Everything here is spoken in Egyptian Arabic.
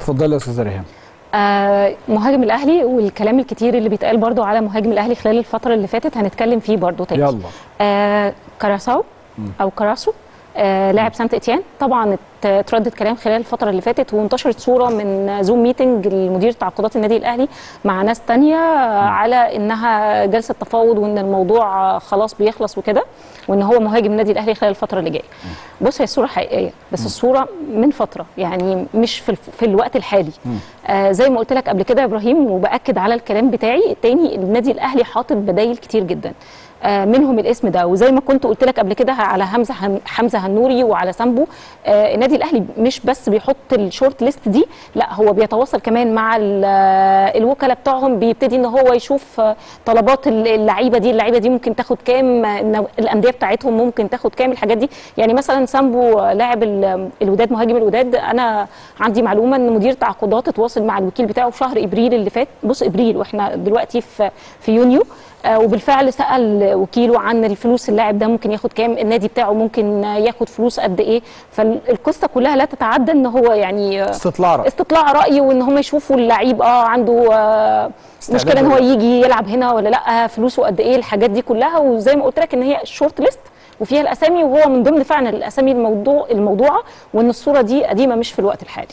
اتفضلي يا استاذه ريهام آه مهاجم الاهلي والكلام الكتير اللي بيتقال برضو على مهاجم الاهلي خلال الفتره اللي فاتت هنتكلم فيه برضو تاني يلا آه كراساو او كراسو آه لاعب سانت اتيان طبعا ات- اتردد كلام خلال الفتره اللي فاتت وانتشرت صوره من زوم ميتنج لمدير تعاقدات النادي الاهلي مع ناس تانية آه، على انها جلسه تفاوض وان الموضوع آه، خلاص بيخلص وكده وان هو مهاجم النادي الاهلي خلال الفتره اللي جايه بص هي الصوره حقيقيه بس الصوره من فتره يعني مش في, الف- في الوقت الحالي آه زي ما قلت لك قبل كده يا ابراهيم وباكد على الكلام بتاعي التاني النادي الاهلي حاطط بدايل كتير جدا آه منهم الاسم ده وزي ما كنت قلت لك قبل كده على حمزه هن- حمزه هنوري وعلى سامبو آه النادي الاهلي مش بس بيحط الشورت ليست دي لا هو بيتواصل كمان مع ال- آه، الوكلاء بتاعهم بيبتدي ان هو يشوف آه، طلبات ال- اللعيبه دي اللعيبه دي ممكن تاخد كام آه، إن الانديه بتاعتهم ممكن تاخد كام الحاجات دي يعني مثلا سامبو آه، لاعب ال- الوداد مهاجم الوداد انا عندي معلومه ان مدير تعاقدات اتواصل مع الوكيل بتاعه في شهر ابريل اللي فات بص ابريل واحنا دلوقتي في في يونيو آه، وبالفعل سال وكيله عن الفلوس اللاعب ده ممكن ياخد كام النادي بتاعه ممكن آه، ياخد فلوس قد ايه فالقصه كلها لا تتعدى ان هو يعني آه، استطلاع رأي. استطلاع راي وان هم يشوفوا اللعيب اه عنده آه استعداد مشكله ان هو ولا لا. يجي يلعب هنا ولا لا فلوسه قد ايه الحاجات دي كلها وزي ما قلت لك ان هي شورت ليست وفيها الاسامي وهو من ضمن فعلا الاسامي الموضوع الموضوعه وان الصوره دي قديمه مش في الوقت الحالي